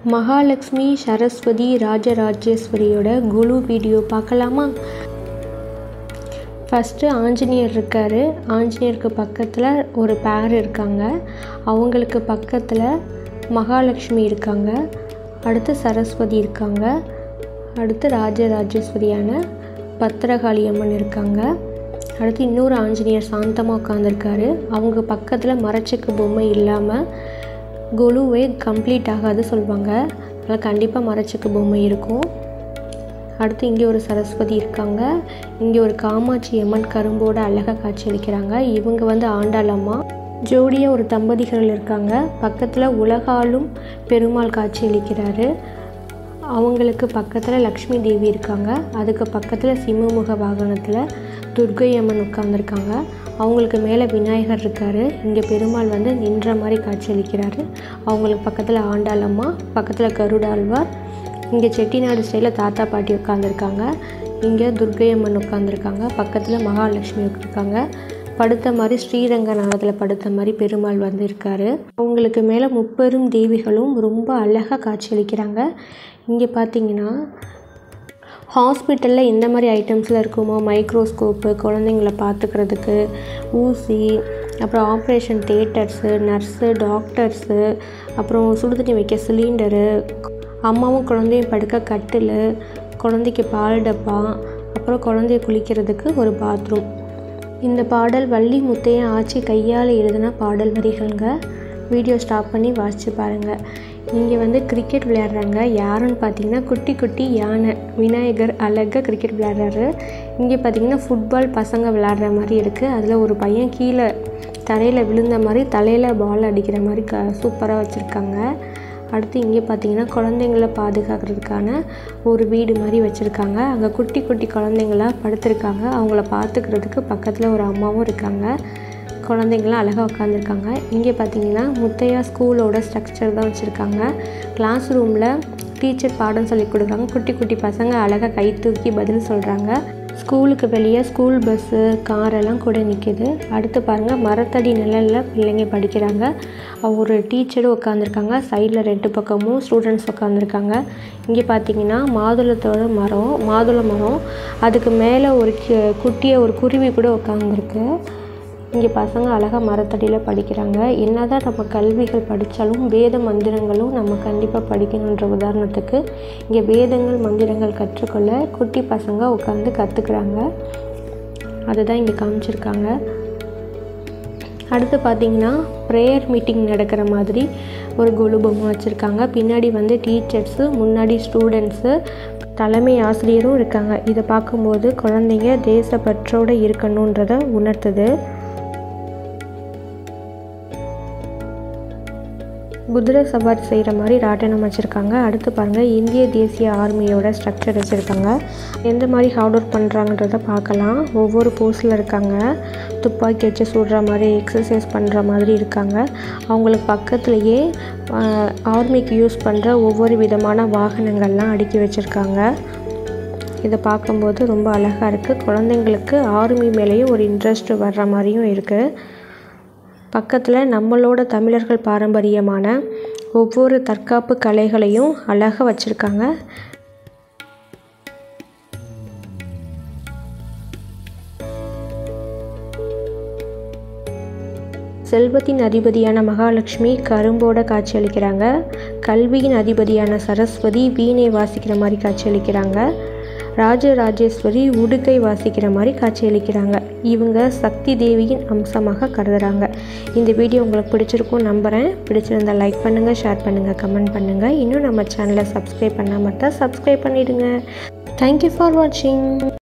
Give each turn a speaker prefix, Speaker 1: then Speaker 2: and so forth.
Speaker 1: மகாலட்சுமி சரஸ்வதி ராஜராஜேஸ்வரியோட குழு வீடியோ பார்க்கலாமா ஃபஸ்ட்டு ஆஞ்சநேயர் இருக்கார் ஆஞ்சநேயருக்கு பக்கத்தில் ஒரு பேர் இருக்காங்க அவங்களுக்கு பக்கத்தில் மகாலட்சுமி இருக்காங்க அடுத்து சரஸ்வதி இருக்காங்க அடுத்து ராஜராஜேஸ்வரியான பத்திரகாளி அம்மன் இருக்காங்க அடுத்து இன்னொரு ஆஞ்சநேயர் சாந்தமாக உட்காந்துருக்காரு அவங்க பக்கத்தில் மரச்செக்கு பொம்மை இல்லாமல் கொலுவே கம்ப்ளீட் ஆகாது சொல்லுவாங்க அதில் கண்டிப்பாக மரச்செக்கு பொம்மை இருக்கும் அடுத்து இங்கே ஒரு சரஸ்வதி இருக்காங்க இங்கே ஒரு காமாட்சி அம்மன் கரும்போட அழகாக காட்சி அளிக்கிறாங்க இவங்க வந்து ஆண்டாள் அம்மா ஜோடியாக ஒரு தம்பதிகள் இருக்காங்க பக்கத்தில் உலகாலும் பெருமாள் காட்சி அளிக்கிறாரு அவங்களுக்கு பக்கத்தில் லக்ஷ்மி தேவி இருக்காங்க அதுக்கு பக்கத்தில் சிம்மமுக வாகனத்தில் துர்கை அம்மன் உட்காந்துருக்காங்க அவங்களுக்கு மேலே விநாயகர் இருக்கார் இங்கே பெருமாள் வந்து நின்ற மாதிரி காட்சி அளிக்கிறாரு அவங்களுக்கு பக்கத்தில் ஆண்டாள் அம்மா பக்கத்தில் கருடாழ்வார் இங்கே செட்டிநாடு ஸ்டைலில் தாத்தா பாட்டி உட்காந்துருக்காங்க இங்கே துர்கை அம்மன் உட்காந்துருக்காங்க பக்கத்தில் மகாலட்சுமி இருக்காங்க படுத்த மாதிரி ஸ்ரீரங்கநாதத்தில் படுத்த மாதிரி பெருமாள் வந்து இருக்கார் அவங்களுக்கு மேலே முப்பெரும் தேவிகளும் ரொம்ப அழகாக காட்சியளிக்கிறாங்க இங்கே பார்த்தீங்கன்னா ஹாஸ்பிட்டலில் எந்த மாதிரி ஐட்டம்ஸில் இருக்குமோ மைக்ரோஸ்கோப்பு குழந்தைங்கள பார்த்துக்கிறதுக்கு ஊசி அப்புறம் ஆப்ரேஷன் தேட்டர்ஸு நர்ஸு டாக்டர்ஸு அப்புறம் சுடுதண்ணி வைக்க சிலிண்டரு அம்மாவும் குழந்தையும் படுக்க கட்டில் குழந்தைக்கு பால் டப்பா அப்புறம் குழந்தைய குளிக்கிறதுக்கு ஒரு பாத்ரூம் இந்த பாடல் வள்ளி முத்தைய ஆட்சி கையால் எழுதின பாடல் வரிகள்ங்க வீடியோ ஸ்டாப் பண்ணி வாசித்து பாருங்கள் இங்கே வந்து கிரிக்கெட் விளையாடுறாங்க யாருன்னு பார்த்தீங்கன்னா குட்டி குட்டி யானை விநாயகர் அழகாக கிரிக்கெட் விளையாடுறாரு இங்கே பார்த்தீங்கன்னா ஃபுட்பால் பசங்க விளையாடுற மாதிரி இருக்குது அதில் ஒரு பையன் கீழே தரையில் விழுந்த மாதிரி தலையில் பால் அடிக்கிற மாதிரி க சூப்பராக வச்சுருக்காங்க அடுத்து இங்கே பார்த்தீங்கன்னா குழந்தைங்கள பாதுகாக்கிறதுக்கான ஒரு வீடு மாதிரி வச்சுருக்காங்க அங்கே குட்டி குட்டி குழந்தைங்களாம் படுத்திருக்காங்க அவங்கள பார்த்துக்கிறதுக்கு பக்கத்தில் ஒரு அம்மாவும் இருக்காங்க குழந்தைங்களாம் அழகாக உட்காந்துருக்காங்க இங்கே பார்த்தீங்கன்னா முத்தையா ஸ்கூலோட ஸ்ட்ரக்சர் தான் வச்சுருக்காங்க கிளாஸ் ரூமில் டீச்சர் பாடம் சொல்லி கொடுக்குறாங்க குட்டி குட்டி பசங்க அழகாக கை தூக்கி பதில் சொல்கிறாங்க ஸ்கூலுக்கு வெளியே ஸ்கூல் பஸ்ஸு காரெல்லாம் கூட நிற்கிது அடுத்து பாருங்கள் மரத்தடி நிழலில் பிள்ளைங்க படிக்கிறாங்க ஒரு டீச்சரும் உட்காந்துருக்காங்க சைடில் ரெண்டு பக்கமும் ஸ்டூடெண்ட்ஸ் உட்காந்துருக்காங்க இங்கே பார்த்தீங்கன்னா மாதுளத்தோட மரம் மாதுளை மரம் அதுக்கு மேலே ஒரு குட்டியை ஒரு குருவி கூட உட்காந்துருக்கு இங்கே பசங்க அழகாக மரத்தடியில் படிக்கிறாங்க என்ன தான் நம்ம கல்விகள் படித்தாலும் வேத மந்திரங்களும் நம்ம கண்டிப்பாக படிக்கணுன்ற உதாரணத்துக்கு இங்கே வேதங்கள் மந்திரங்கள் கற்றுக்கொள்ள குட்டி பசங்க உட்காந்து கற்றுக்குறாங்க அதுதான் இங்கே காமிச்சிருக்காங்க அடுத்து பார்த்தீங்கன்னா ப்ரேயர் மீட்டிங் நடக்கிற மாதிரி ஒரு கொலுபொம்மை வச்சுருக்காங்க பின்னாடி வந்து டீச்சர்ஸு முன்னாடி ஸ்டூடெண்ட்ஸு தலைமை ஆசிரியரும் இருக்காங்க இதை பார்க்கும்போது குழந்தைங்க தேசப்பற்றோடு இருக்கணுன்றதை உணர்த்துது குதிரை சவாரி செய்கிற மாதிரி ராட்டினம் வச்சுருக்காங்க அடுத்து பாருங்கள் இந்திய தேசிய ஆர்மியோட ஸ்ட்ரக்சர் வச்சுருக்காங்க எந்த மாதிரி ஹார்ட் ஒர்க் பண்ணுறாங்கன்றத பார்க்கலாம் ஒவ்வொரு போஸில் இருக்காங்க துப்பாக்கி வச்சு சுடுற மாதிரி எக்ஸசைஸ் பண்ணுற மாதிரி இருக்காங்க அவங்களுக்கு பக்கத்துலேயே ஆர்மிக்கு யூஸ் பண்ணுற ஒவ்வொரு விதமான வாகனங்கள்லாம் அடுக்கி வச்சுருக்காங்க இதை பார்க்கும்போது ரொம்ப அழகாக இருக்குது குழந்தைங்களுக்கு ஆர்மி மேலேயும் ஒரு இன்ட்ரெஸ்ட் வர்ற மாதிரியும் இருக்குது பக்கத்தில் நம்மளோட தமிழர்கள் பாரம்பரியமான ஒவ்வொரு தற்காப்பு கலைகளையும் அழகாக வச்சுருக்காங்க செல்வத்தின் அதிபதியான மகாலட்சுமி கரும்போட காட்சியளிக்கிறாங்க கல்வியின் அதிபதியான சரஸ்வதி வீணை வாசிக்கிற மாதிரி காட்சியளிக்கிறாங்க ராஜராஜேஸ்வரி உடுக்கை வாசிக்கிற மாதிரி காட்சியளிக்கிறாங்க இவங்க சக்தி தேவியின் அம்சமாக கருதுகிறாங்க இந்த வீடியோ உங்களுக்கு பிடிச்சிருக்கும் நம்புகிறேன் பிடிச்சிருந்தால் லைக் பண்ணுங்கள் ஷேர் பண்ணுங்கள் கமெண்ட் பண்ணுங்கள் இன்னும் நம்ம சேனலை சப்ஸ்கிரைப் பண்ணால் மட்டும் சப்ஸ்கிரைப் பண்ணிவிடுங்க தேங்க்யூ ஃபார் வாட்சிங்